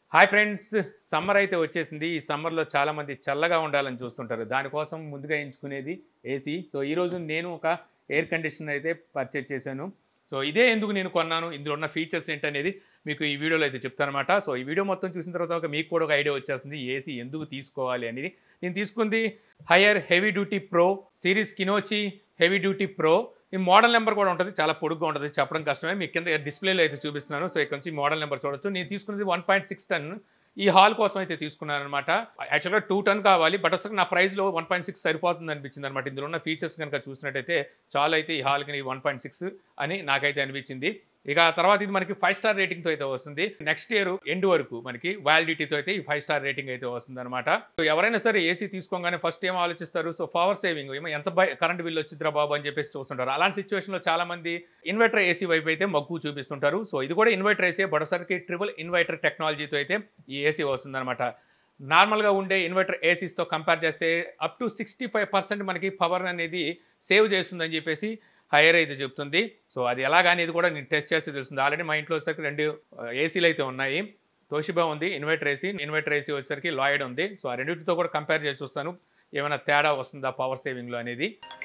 Hi friends summer అయితే వచ్చేసింది ఈ సమ్మర్లో చాలామంది చల్లగా ఉండాలని చూస్తుంటారు దానికోసం ముందుగా ఎంచుకునేది ఏసీ సో ఈరోజు నేను ఒక ఎయిర్ కండిషనర్ అయితే పర్చేజ్ చేశాను సో ఇదే ఎందుకు నేను కొన్నాను ఇందులో ఉన్న ఫీచర్స్ ఏంటనేది మీకు ఈ వీడియోలో అయితే చెప్తానమాట సో ఈ వీడియో మొత్తం చూసిన తర్వాత ఒక మీకు కూడా ఒక ఐడియా వచ్చేస్తుంది ఏసీ ఎందుకు తీసుకోవాలి అనేది నేను తీసుకుంది Haier heavy duty pro series కినోచి హెవీ డ్యూటీ ప్రో ఈ మోడల్ నెంబర్ కూడా ఉంటుంది చాలా పొడుగ్గా ఉంటుంది చెప్పడం కష్టమే మీకు కింద డిస్ప్లేలో అయితే చూపిస్తున్నాను సో ఇక్కడ నుంచి మోడల్ నెంబర్ చూడొచ్చు నేను తీసుకున్నది వన్ పాయింట్ సిక్స్ టన్ ఈ హాల్ కోసం అయితే తీసుకున్నాను అనమాట యాక్చువల్గా టూ టన్ కావాలి బట్ అసలు నా ప్రైస్లో వన్ పాయింట్ సిక్స్ సరిపోతుంది అనిపించింది అనమాట ఇందులో ఉన్న ఫీచర్స్ కనుక చూసినట్టయితే చాలా అయితే ఈ హాల్కి వన్ పాయింట్ సిక్స్ అని నాకైతే అనిపించింది ఇక ఆ తర్వాత ఇది మనకి ఫైవ్ స్టార్ రేటింగ్తో అయితే వస్తుంది నెక్స్ట్ ఇయర్ ఎండ్ వరకు మనకి వ్యాలిడిటీతో అయితే ఈ ఫైవ్ స్టార్ రేటింగ్ అయితే వస్తుంది అనమాట సో ఎవరైనా సరే ఏసీ తీసుకోగానే ఫస్ట్ ఏం ఆలోచిస్తారు సో పవర్ సేవింగ్ ఏమో ఎంత బై కరెంట్ బిల్ వచ్చిద్రా బాబు అని చెప్పేసి చూస్తుంటారు అలాంటి సిచ్యువేషన్లో చాలా మంది ఇన్వర్టర్ ఏసీ వైపు అయితే మగ్గు చూపిస్తుంటారు సో ఇది కూడా ఇన్వర్టర్ ఏసీ బడసరికి ట్రిపుల్ ఇన్వర్టర్ టెక్నాలజీతో అయితే ఈ ఏసీ వస్తుందన్నమాట నార్మల్గా ఉండే ఇన్వర్టర్ ఏసీస్తో కంపేర్ చేస్తే up to sixty five percent మనకి పవర్ అనేది సేవ్ చేస్తుందని చెప్పేసి హైయర్ అయితే చెప్తుంది సో అది ఎలాగనేది కూడా నేను టెస్ట్ చేస్తే తెలుస్తుంది ఆల్రెడీ మా ఇంట్లో వచ్చేసరికి రెండు ఏసీలు అయితే ఉన్నాయి తోషిబా ఉంది ఇన్వర్టర్ ఏసీ ఇన్వర్టర్ ఏసీ వచ్చేసరికి లాయిడ్ ఉంది సో ఆ రెండింటితో కూడా కంపేర్ చేసి చూస్తాను ఏమైనా తేడా వస్తుందా పవర్ సేవింగ్లో అనేది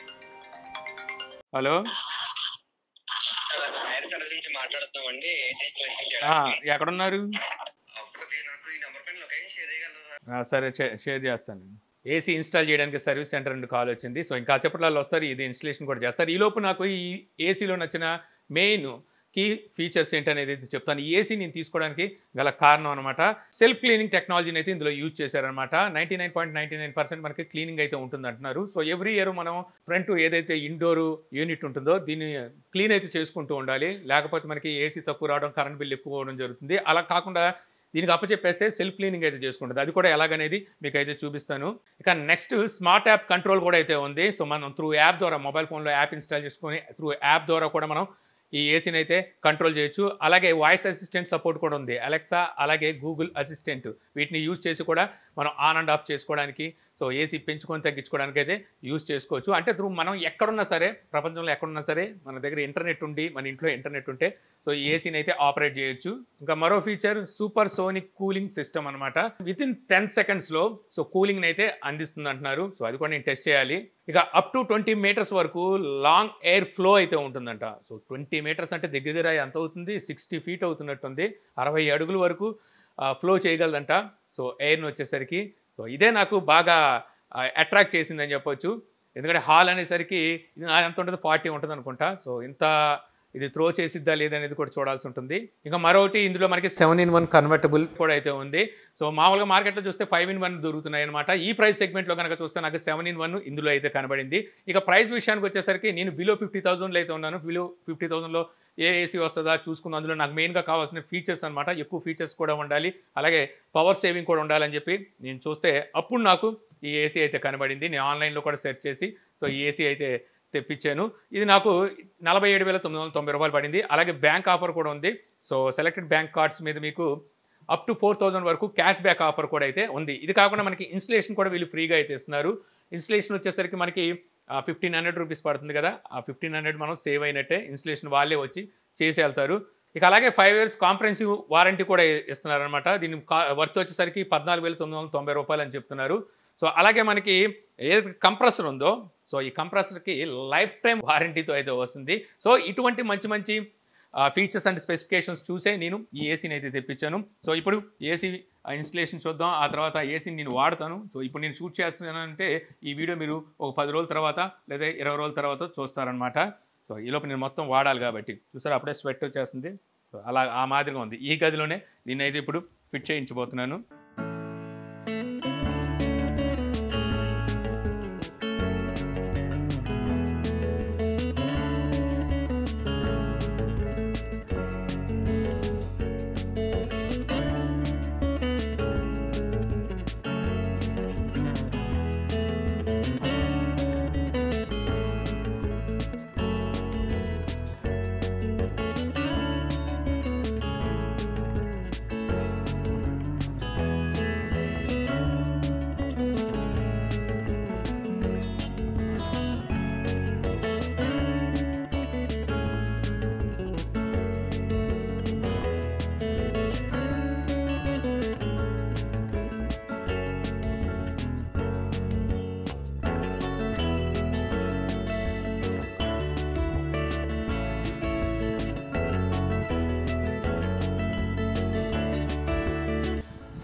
హలో ఫైర్ సర్వీస్ నుంచి మాట్లాడుతున్నామండి ఏసీ ఇన్స్టాలేషన్ ఆ, చేయడానికి ఎక్కడున్నారు ఒక్కటి నాకు ఈ నెంబర్ పైన లొకేషన్ షేర్ చేయగలరా ఆ, సరే షే- షేర్ చేస్తాను ఏసీ ఇన్స్టాల్ చేయడానికి సర్వీస్ సెంటర్ నుండి కాల్ వచ్చింది సో ఇంకా సేపట్లో వస్తారు ఇది ఇన్స్టలేషన్ కూడా చేస్తారు ఈ లోపు నాకు ఈ ఏసీలో నచ్చిన మెయిన్ కీ ఫీచర్స్ ఏంటనేది అయితే చెప్తాను ఈ ఏసీ నేను తీసుకోవడానికి గల కారణం అనమాట సెల్ఫ్ క్లీనింగ్ టెక్నాలజీని అయితే ఇందులో యూజ్ చేశారనమాట ninety nine point ninety nine percent మనకి క్లీనింగ్ అయితే ఉంటుంది అంటున్నారు సో ఎవ్రీ ఇయర్ మనం ఫ్రంట్ ఏదైతే ఇండోర్ యూనిట్ ఉంటుందో దీన్ని క్లీన్ అయితే చేసుకుంటూ ఉండాలి లేకపోతే మనకి ఏసీ తక్కువ రావడం కరెంట్ బిల్ ఎక్కువ అవడం జరుగుతుంది అలా కాకుండా దీనికి అప్పచెప్పేస్తే సెల్ఫ్ క్లీనింగ్ అయితే చేసుకుంటుంది అది కూడా ఎలాగనేది మీకు అయితే చూపిస్తాను ఇక నెక్స్ట్ స్మార్ట్ యాప్ కంట్రోల్ కూడా అయితే ఉంది సో మనం త్రూ యాప్ ద్వారా మొబైల్ ఫోన్లో యాప్ ఇన్స్టాల్ చేసుకొని త్రూ యాప్ ద్వారా కూడా మనం ఈ ఏసీని అయితే కంట్రోల్ చేయొచ్చు అలాగే వాయిస్ అసిస్టెంట్ సపోర్ట్ కూడా ఉంది అలెక్సా అలాగే గూగుల్ అసిస్టెంట్ వీటిని యూజ్ చేసి కూడా మనం ఆన్ అండ్ ఆఫ్ చేసుకోవడానికి సో ఏసీ పెంచుకొని తగ్గించుకోవడానికి అయితే యూజ్ చేసుకోవచ్చు అంటే త్రూ మనం ఎక్కడున్నా సరే ప్రపంచంలో ఎక్కడున్నా సరే మన దగ్గర ఇంటర్నెట్ ఉండి మన ఇంట్లో ఇంటర్నెట్ ఉంటే సో ఈ ఏసీని అయితే ఆపరేట్ చేయొచ్చు ఇంకా మరో feature super sonic cooling system అనమాట విత్ ఇన్ టెన్ సెకండ్స్లో సో కూలింగ్ అయితే అందిస్తుంది అంటున్నారు సో అది కూడా నేను టెస్ట్ చేయాలి ఇక అప్ టు ట్వంటీ మీటర్స్ వరకు లాంగ్ ఎయిర్ ఫ్లో అయితే ఉంటుందంట సో ట్వంటీ మీటర్స్ అంటే దగ్గర దగ్గర ఎంత అవుతుంది సిక్స్టీ ఫీట్ అవుతున్నట్టుంది అరవై అడుగుల వరకు ఫ్లో చేయగలదంట సో ఎయిర్ని వచ్చేసరికి సో ఇదే నాకు బాగా అట్రాక్ట్ చేసిందని చెప్పొచ్చు ఎందుకంటే హాల్ అనేసరికి ఇది నా ఎంత ఉంటుంది ఫార్టీ ఉంటుంది అనుకుంటా సో ఇంత ఇది త్రో చేసిద్దా లేదనేది కూడా చూడాల్సి ఉంటుంది ఇంకా మరొకటి ఇందులో మనకి సెవెన్ ఇన్ వన్ కన్వర్టబుల్ కూడా అయితే ఉంది సో మామూలుగా మార్కెట్లో చూస్తే ఫైవ్ ఇన్ వన్ దొరుకుతున్నాయి అనమాట ఈ ప్రైస్ సెగ్మెంట్లో కనుక చూస్తే నాకు సెవెన్ ఇన్ వన్ ఇందులో అయితే కనబడింది ఇక ప్రైస్ విషయానికి వచ్చేసరికి నేను బిలో ఫిఫ్టీ థౌసండ్లో అయితే ఉన్నాను బిలో ఫిఫ్టీ థౌసండ్లో ఏ ఏసీ వస్తుందా చూసుకుందాం అందులో నాకు మెయిన్గా కావాల్సిన ఫీచర్స్ అనమాట ఎక్కువ ఫీచర్స్ కూడా ఉండాలి అలాగే పవర్ సేవింగ్ కూడా ఉండాలని చెప్పి నేను చూస్తే అప్పుడు నాకు ఈ ఏసీ అయితే కనబడింది నేను ఆన్లైన్లో కూడా సెర్చ్ చేసి సో ఈ ఏసీ అయితే తెప్పించాను ఇది నాకు నలభై ఏడు వేల తొమ్మిది వందల తొంభై రూపాయలు పడింది అలాగే బ్యాంక్ ఆఫర్ కూడా ఉంది సో సెలెక్టెడ్ బ్యాంక్ కార్డ్స్ మీద మీకు అప్ టు ఫోర్ థౌజండ్ వరకు క్యాష్ బ్యాక్ ఆఫర్ కూడా అయితే ఉంది ఇది కాకుండా మనకి ఇన్స్టలేషన్ కూడా వీళ్ళు ఫ్రీగా అయితే ఇస్తున్నారు ఇన్స్టలేషన్ వచ్చేసరికి మనకి ఫిఫ్టీన్ హండ్రెడ్ రూపీస్ పడుతుంది కదా ఆ ఫిఫ్టీన్ హండ్రెడ్ మనం సేవ్ అయినట్టే ఇన్స్టలేషన్ వాళ్ళే వచ్చి చేసి వెళ్తారు ఇక అలాగే ఫైవ్ ఇయర్స్ కాంప్రహెన్సివ్ వారంటీ కూడా ఇస్తున్నారనమాట దీని వర్త్ వచ్చేసరికి పద్నాలుగు వేల తొమ్మిది వందల తొంభై రూపాయలు అని చెప్తున్నారు సో అలాగే మనకి ఏదైతే కంప్రెసర్ ఉందో సో ఈ కంప్రెసర్కి లైఫ్ టైం వారంటీతో అయితే వస్తుంది సో ఇటువంటి మంచి మంచి ఫీచర్స్ అండ్ స్పెసిఫికేషన్స్ చూసే నేను ఈ ఏసీని అయితే తెప్పించాను సో ఇప్పుడు ఏసీ ఇన్స్టలేషన్ చూద్దాం ఆ తర్వాత ఏసీని నేను వాడతాను సో ఇప్పుడు నేను షూట్ చేస్తున్నానంటే ఈ వీడియో మీరు ఒక పది రోజుల తర్వాత లేదా ఇరవై రోజుల తర్వాత చూస్తారనమాట సో ఈలోపు నేను మొత్తం వాడాలి కాబట్టి చూసారు అప్పుడే స్వెట్ వచ్చేస్తుంది సో అలా ఆ మాదిరిగా ఉంది ఈ గదిలోనే నేనైతే ఇప్పుడు ఫిట్ చేయించబోతున్నాను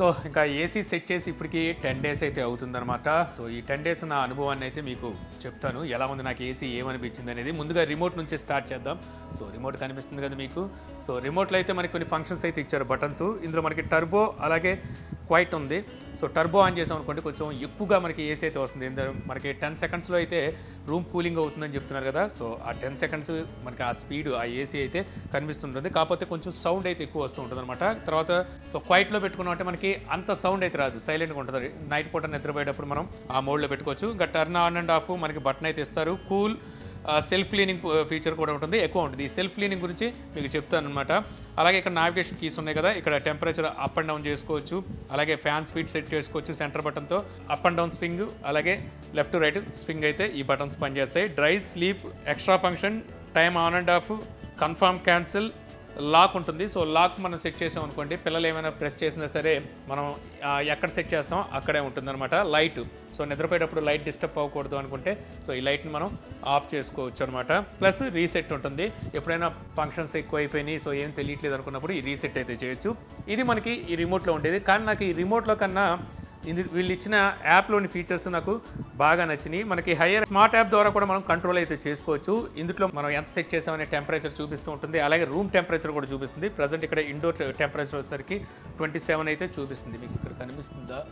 సో ఇంకా ఏసీ సెట్ చేసి ఇప్పటికి టెన్ డేస్ అయితే అవుతుందన్నమాట సో ఈ టెన్ డేస్ నా అనుభవాన్ని అయితే మీకు చెప్తాను ఎలా ఉంది నాకు ఏసీ ఏమనిపించింది అనేది ముందుగా రిమోట్ నుంచి స్టార్ట్ చేద్దాం సో రిమోట్ కనిపిస్తుంది కదా మీకు సో రిమోట్లో అయితే మనకి కొన్ని ఫంక్షన్స్ అయితే ఇచ్చారు బటన్స్ ఇందులో మనకి టర్బో అలాగే క్వైట్ ఉంది సో టర్బో ఆన్ చేసాం అనుకోండి కొంచెం ఎక్కువగా మనకి ఏసీ అయితే వస్తుంది ఇందులో మనకి టెన్ సెకండ్స్లో అయితే రూమ్ కూలింగ్ అవుతుందని చెప్తున్నారు కదా సో ఆ టెన్ సెకండ్స్ మనకి ఆ స్పీడ్ ఆ ఏసీ అయితే కనిపిస్తుంటుంది కాకపోతే కొంచెం సౌండ్ అయితే ఎక్కువ వస్తూ ఉంటుంది అనమాట తర్వాత సో క్వైట్లో పెట్టుకున్నాం అంటే మనకి అంత సౌండ్ అయితే రాదు సైలెంట్గా ఉంటుంది నైట్ పూట నిద్రపోయేటప్పుడు మనం ఆ మోడ్లో పెట్టుకోవచ్చు ఇంకా టర్న్ ఆన్ అండ్ ఆఫ్ మనకి బటన్ అయితే ఇస్తారు కూల్ సెల్ఫ్ క్లీనింగ్ ఫీచర్ కూడా ఉంటుంది ఎక్కువ ఉంటుంది ఈ సెల్ఫ్ క్లీనింగ్ గురించి మీకు చెప్తాను అనమాట అలాగే ఇక్కడ నావిగేషన్ కీస్ ఉన్నాయి కదా ఇక్కడ టెంపరేచర్ అప్ అండ్ డౌన్ చేసుకోవచ్చు అలాగే ఫ్యాన్ స్పీడ్ సెట్ చేసుకోవచ్చు సెంటర్ బటన్తో అప్ అండ్ డౌన్ స్వింగ్ అలాగే లెఫ్ట్ రైట్ స్వింగ్ అయితే ఈ బటన్స్ పనిచేస్తాయి dry sleep extra function time on and off confirm cancel lock ఉంటుంది సో లాక్ మనం సెట్ చేసాం అనుకోండి పిల్లలు ఏమైనా ప్రెస్ చేసినా సరే మనం ఆ, ఎక్కడ సెట్ చేస్తాం అక్కడే ఉంటుందన్నమాట లైట్ సో నిద్రపోయేటప్పుడు లైట్ డిస్టర్బ్ అవ్వకూడదు అనుకుంటే సో ఈ లైట్ని మనం ఆఫ్ చేసుకోవచ్చు అనమాట ప్లస్ రీసెట్ ఉంటుంది ఎప్పుడైనా ఫంక్షన్స్ ఎక్కువ అయిపోయినాయి సో ఏం తెలియట్లేదు అనుకున్నప్పుడు ఈ రీసెట్ అయితే చేయొచ్చు ఇది మనకి ఈ రిమోట్లో ఉండేది కానీ నాకు ఈ రిమోట్లో కన్నా ఇది వీళ్ళు ఇచ్చిన యాప్లోని ఫీచర్స్ నాకు బాగా నచ్చినాయి మనకి హైయర్ స్మార్ట్ యాప్ ద్వారా కూడా మనం కంట్రోల్ అయితే చేసుకోవచ్చు ఇందులో మనం ఎంత సెట్ చేసామనే టెంపరేచర్ చూపిస్తూ ఉంటుంది అలాగే రూమ్ టెంపరేచర్ కూడా చూపిస్తుంది ప్రజెంట్ ఇక్కడ ఇండోర్ టెంపరేచర్ వచ్చేసరికి ట్వంటీ సెవెన్ అయితే చూపిస్తుంది మీకు ఇక్కడ కనిపిస్తుందా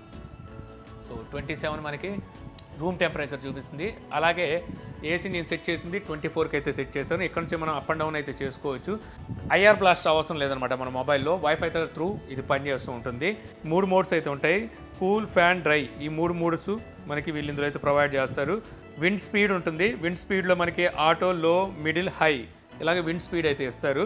సో ట్వంటీ సెవెన్ మనకి రూమ్ టెంపరేచర్ చూపిస్తుంది అలాగే ఏసీ నేను సెట్ చేసింది ట్వంటీ ఫోర్కి అయితే సెట్ చేశాను ఇక్కడ నుంచి మనం అప్ అండ్ డౌన్ అయితే చేసుకోవచ్చు ఐఆర్ బ్లాస్ట్ అవసరం లేదనమాట మన మొబైల్లో వైఫై త్రూ ఇది పనిచేస్తూ ఉంటుంది మూడు మోడ్స్ అయితే ఉంటాయి కూల్ ఫ్యాన్ డ్రై ఈ మూడు మోడ్స్ మనకి వీళ్ళు ఇందులో అయితే ప్రొవైడ్ చేస్తారు విండ్ స్పీడ్ ఉంటుంది విండ్ స్పీడ్లో మనకి ఆటో లో మిడిల్ హై ఇలాగే విండ్ స్పీడ్ అయితే ఇస్తారు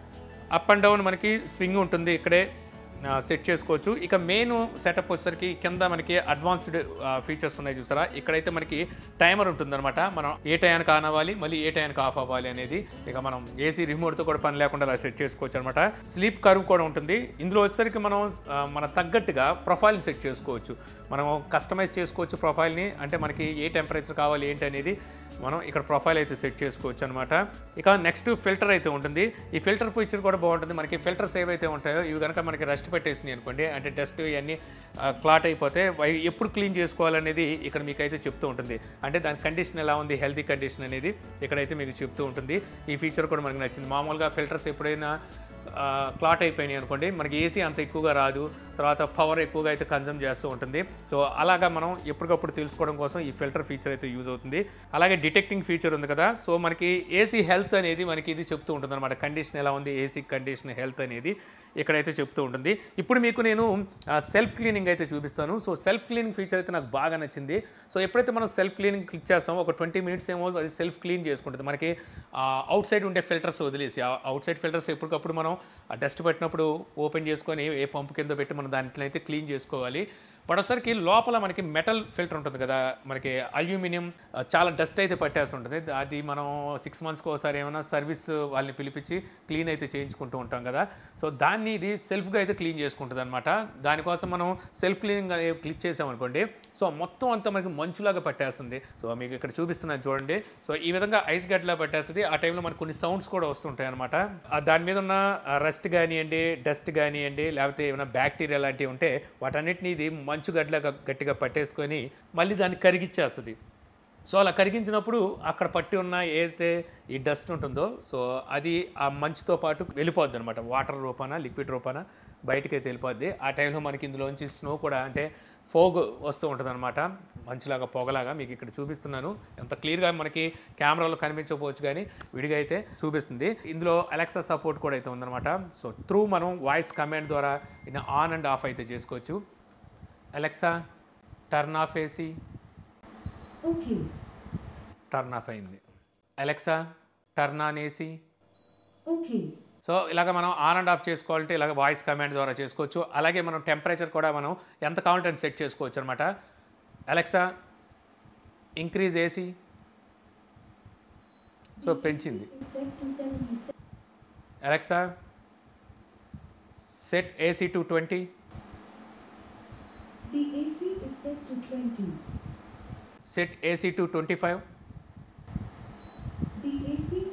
అప్ అండ్ డౌన్ మనకి స్వింగ్ ఉంటుంది ఇక్కడే సెట్ చేసుకోవచ్చు ఇక మెయిన్ సెటప్ వచ్చేసరికి కింద మనకి అడ్వాన్స్డ్ ఫీచర్స్ ఉన్నాయి చూసారా ఇక్కడైతే మనకి టైమర్ ఉంటుందన్నమాట మనం ఏ టైంకి ఆన్ అవ్వాలి మళ్ళీ ఏ టైంకి ఆఫ్ అవ్వాలి అనేది ఇక మనం ఏసీ రిమోట్తో కూడా పని లేకుండా అలా సెట్ చేసుకోవచ్చు అనమాట స్లీప్ కర్వ్ కూడా ఉంటుంది ఇందులో వచ్చేసరికి మనం ఆ, మన తగ్గట్టుగా ప్రొఫైల్ని సెట్ చేసుకోవచ్చు మనం కస్టమైజ్ చేసుకోవచ్చు ప్రొఫైల్ని అంటే మనకి ఏ టెంపరేచర్ కావాలి ఏంటి అనేది మనం ఇక్కడ ప్రొఫైల్ అయితే సెట్ చేసుకోవచ్చు అనమాట ఇక నెక్స్ట్ ఫిల్టర్ అయితే ఉంటుంది ఈ ఫిల్టర్ ఫీచర్ కూడా బాగుంటుంది మనకి ఫిల్టర్స్ ఏవైతే ఉంటాయో ఇవి కనుక మనకి రెస్ట్ పెట్టేసినాయి అనుకోండి అంటే డస్ట్ ఇవన్నీ క్లాట్ అయిపోతే వై- ఎప్పుడు క్లీన్ చేసుకోవాలనేది ఇక్కడ మీకు అయితే చెప్తూ ఉంటుంది అంటే దాని కండిషన్ ఎలా ఉంది హెల్తీ కండిషన్ అనేది ఇక్కడైతే మీకు చెప్తూ ఉంటుంది ఈ ఫీచర్ కూడా మనకి నచ్చింది మామూలుగా ఫిల్టర్స్ ఎప్పుడైనా క్లాట్ అయిపోయినాయి అనుకోండి మనకి ఏసీ అంత ఎక్కువగా రాదు తర్వాత పవర్ ఎక్కువగా అయితే కన్జ్యూమ్ చేస్తూ ఉంటుంది సో అలాగా మనం ఎప్పటికప్పుడు తెలుసుకోవడం కోసం ఈ ఫిల్టర్ ఫీచర్ అయితే యూజ్ అవుతుంది అలాగే డిటెక్టింగ్ ఫీచర్ ఉంది కదా సో మనకి ఏసీ హెల్త్ అనేది మనకి ఇది చెప్తూ ఉంటుంది అనమాట కండిషన్ ఎలా ఉంది ఏసీ కండిషన్ హెల్త్ అనేది ఇక్కడైతే చెప్తూ ఉంటుంది ఇప్పుడు మీకు నేను సెల్ఫ్ క్లీనింగ్ అయితే చూపిస్తాను సో సెల్ఫ్ క్లీనింగ్ ఫీచర్ అయితే నాకు బాగా నచ్చింది సో ఎప్పుడైతే మనం సెల్ఫ్ క్లీనింగ్ క్లిక్ చేస్తామో ఒక ట్వంటీ మినిట్స్ ఏమో అది సెల్ఫ్ క్లీన్ చేసుకుంటుంది మనకి అవుట్ సైడ్ ఉండే ఫిల్టర్స్ వదిలేసి అవుట్ సైడ్ ఫిల్టర్స్ ఎప్పటికప్పుడు మనం డస్ట్ పెట్టినప్పుడు ఓపెన్ చేసుకొని ఏ పంపు కింద పెట్టి మనం దాంట్లో అయితే క్లీన్ చేసుకోవాలి బట్ ఒకసారికి లోపల మనకి మెటల్ ఫిల్టర్ ఉంటుంది కదా మనకి అల్యూమినియం ఆ, చాలా డస్ట్ అయితే పట్టేసి ఉంటుంది అది మనం సిక్స్ మంత్స్కి ఒకసారి ఏమైనా సర్వీస్ వాళ్ళని పిలిపించి క్లీన్ అయితే చేయించుకుంటూ ఉంటాం కదా సో దాన్ని ఇది సెల్ఫ్గా అయితే క్లీన్ చేసుకుంటుంది అనమాట దానికోసం మనం సెల్ఫ్ క్లీనింగ్ క్లిక్ చేసామనుకోండి సో మొత్తం అంతా మనకి మంచులాగా పట్టేస్తుంది సో మీకు ఇక్కడ చూపిస్తున్నాను చూడండి సో ఈ విధంగా ఐస్ గడ్డలా పట్టేస్తుంది ఆ టైంలో మనకు కొన్ని సౌండ్స్ కూడా వస్తుంటాయి అనమాట దాని మీద ఉన్న రస్ట్ కానివ్వండి డస్ట్ కానివ్వండి లేకపోతే ఏమైనా బ్యాక్టీరియా లాంటివి ఉంటే వాటన్నిటిని ఇది మంచు గడ్డలాగా గట్టిగా పట్టేసుకొని మళ్ళీ దాన్ని కరిగిచ్చేస్తుంది సో అలా కరిగించినప్పుడు అక్కడ పట్టి ఉన్న ఏదైతే ఈ డస్ట్ ఉంటుందో సో అది ఆ మంచుతో పాటు వెళ్ళిపోద్ది అనమాట వాటర్ రూపాన లిక్విడ్ రూపాన బయటకైతే వెళ్ళిపోద్ది ఆ టైంలో మనకి ఇందులోంచి స్నో కూడా అంటే ఫోగ్ వస్తూ ఉంటుంది అనమాట మంచులాగా పొగలాగా మీకు ఇక్కడ చూపిస్తున్నాను ఎంత క్లియర్గా మనకి కెమెరాలో కనిపించకపోవచ్చు కానీ విడిగా అయితే చూపిస్తుంది ఇందులో అలెక్సా సపోర్ట్ కూడా అయితే ఉందన్నమాట సో త్రూ మనం వాయిస్ కమాండ్ ద్వారా ఇది ఆన్ అండ్ ఆఫ్ అయితే చేసుకోవచ్చు Alexa turn off AC Okay. Turn off అయింది Alexa turn on AC Okay. So ఇలాగ మనం ఆన్ అండ్ ఆఫ్ చేసుకోవాలంటే ఇలాగ వాయిస్ కమాండ్ ద్వారా చేసుకోవచ్చు అలాగే మనం టెంపరేచర్ కూడా మనం ఎంత కావాలంటే అంత సెట్ చేసుకోవచ్చు అనమాట అలెక్సా ఇంక్రీజ్ ఏసీ సో పెంచింది Is set to 77. Alexa set AC to twenty The AC is set to 20. Set AC to twenty five The AC is set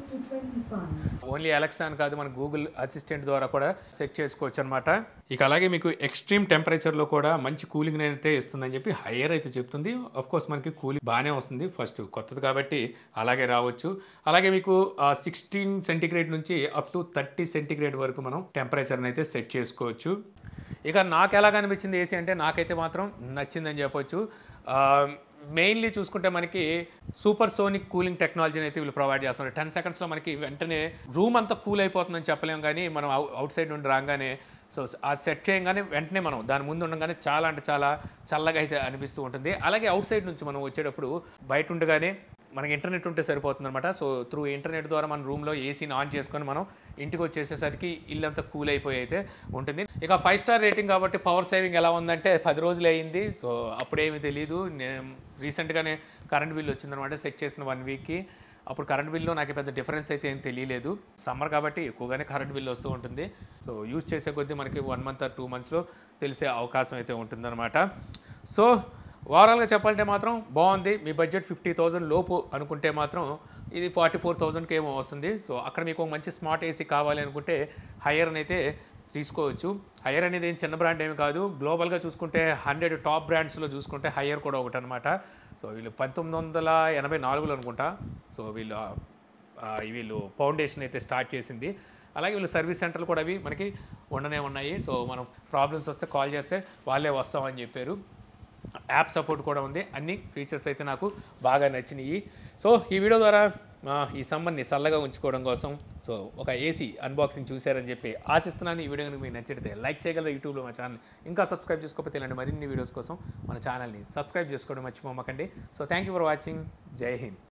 to 25. Only Alexa అని కాదు మన గూగుల్ అసిస్టెంట్ ద్వారా కూడా set చేసుకోవచ్చు అనమాట ఇక అలాగే మీకు ఎక్స్ట్రీమ్ టెంపరేచర్లో కూడా మంచి కూలింగ్ అయితే ఇస్తుందని చెప్పి హైయర్ అయితే చెప్తుంది అఫ్ కోర్స్ మనకి కూలింగ్ బాగానే వస్తుంది ఫస్ట్ కొత్తది కాబట్టి అలాగే రావచ్చు అలాగే మీకు సిక్స్టీన్ సెంటిగ్రేడ్ నుంచి అప్ టు థర్టీ సెంటిగ్రేడ్ వరకు మనం టెంపరేచర్ని అయితే సెట్ చేసుకోవచ్చు ఇక నాకు ఎలా కనిపించింది ఏసీ అంటే నాకైతే మాత్రం నచ్చిందని చెప్పొచ్చు మెయిన్లీ చూసుకుంటే మనకి సూపర్ సోనిక్ కూలింగ్ టెక్నాలజీని అయితే వీళ్ళు ప్రొవైడ్ చేస్తున్నారు టెన్ సెకండ్స్లో మనకి వెంటనే రూమ్ అంతా కూల్ అయిపోతుందని చెప్పలేం కానీ మనం అవుట్ సైడ్ నుండి రాగానే సో ఆ సెట్ చేయగానే వెంటనే మనం దాని ముందు ఉండగానే చాలా అంటే చాలా చల్లగా అయితే అనిపిస్తూ ఉంటుంది అలాగే అవుట్ సైడ్ నుంచి మనం వచ్చేటప్పుడు బయట ఉండగానే మనకి ఇంటర్నెట్ ఉంటే సరిపోతుంది అనమాట సో త్రూ ఇంటర్నెట్ ద్వారా మన రూమ్లో ఏసీని ఆన్ చేసుకొని మనం ఇంటికి వచ్చేసేసరికి ఇల్లంతా కూల్ అయిపోయి అయితే ఉంటుంది ఇక ఫైవ్ స్టార్ రేటింగ్ కాబట్టి పవర్ సేవింగ్ ఎలా ఉందంటే పది రోజులు అయింది సో అప్పుడేమీ తెలియదు నేను రీసెంట్గానే కరెంట్ బిల్ వచ్చిందనమాట సెట్ చేసిన వన్ వీక్కి అప్పుడు కరెంట్ బిల్లో నాకు పెద్ద డిఫరెన్స్ అయితే ఏం తెలియలేదు సమ్మర్ కాబట్టి ఎక్కువగానే కరెంట్ బిల్ వస్తూ ఉంటుంది సో యూజ్ చేసే కొద్దీ మనకి వన్ మంత్ ఆర్ టూ మంత్స్లో తెలిసే అవకాశం అయితే ఉంటుందన్నమాట సో ఓవరాల్గా చెప్పాలంటే మాత్రం బాగుంది మీ బడ్జెట్ ఫిఫ్టీ థౌజండ్ లోపు అనుకుంటే మాత్రం ఇది ఫార్టీ ఫోర్ థౌజండ్కి ఏమో వస్తుంది సో అక్కడ మీకు ఒక మంచి స్మార్ట్ ఏసీ కావాలి అనుకుంటే హయ్యర్ని అయితే తీసుకోవచ్చు హయ్యర్ అనేది ఏం చిన్న బ్రాండ్ ఏమి కాదు గ్లోబల్గా చూసుకుంటే హండ్రెడ్ టాప్ బ్రాండ్స్లో చూసుకుంటే హయ్యర్ కూడా ఒకటి అనమాట సో వీళ్ళు పంతొమ్మిది వందల ఎనభై నాలుగులో అనుకుంటా సో వీళ్ళు ఆ, వీళ్ళు ఫౌండేషన్ అయితే స్టార్ట్ చేసింది అలాగే వీళ్ళు సర్వీస్ సెంటర్లు కూడా అవి మనకి ఉండనే ఉన్నాయి సో మనం ప్రాబ్లమ్స్ వస్తే కాల్ చేస్తే వాళ్ళే వస్తామని చెప్పారు యాప్ సపోర్ట్ కూడా ఉంది అన్ని ఫీచర్స్ అయితే నాకు బాగా నచ్చినాయి సో ఈ వీడియో ద్వారా ఆ, ఈ సమ్మర్ని చల్లగా ఉంచుకోవడం కోసం సో ఒక ఏసీ అన్బాక్సింగ్ చూశారని చెప్పి ఆశిస్తున్నాను ఈ వీడియో కనుక మీకు నచ్చితే లైక్ చేయగలరు యూట్యూబ్లో మా ఛానల్ ఇంకా సబ్స్క్రైబ్ చేసుకోకపోతే ఇలాంటి మరిన్ని వీడియోస్ కోసం మన ఛానల్ని సబ్స్క్రైబ్ చేసుకోవడం మర్చిపోమకండి so thank you for watching జై హింద్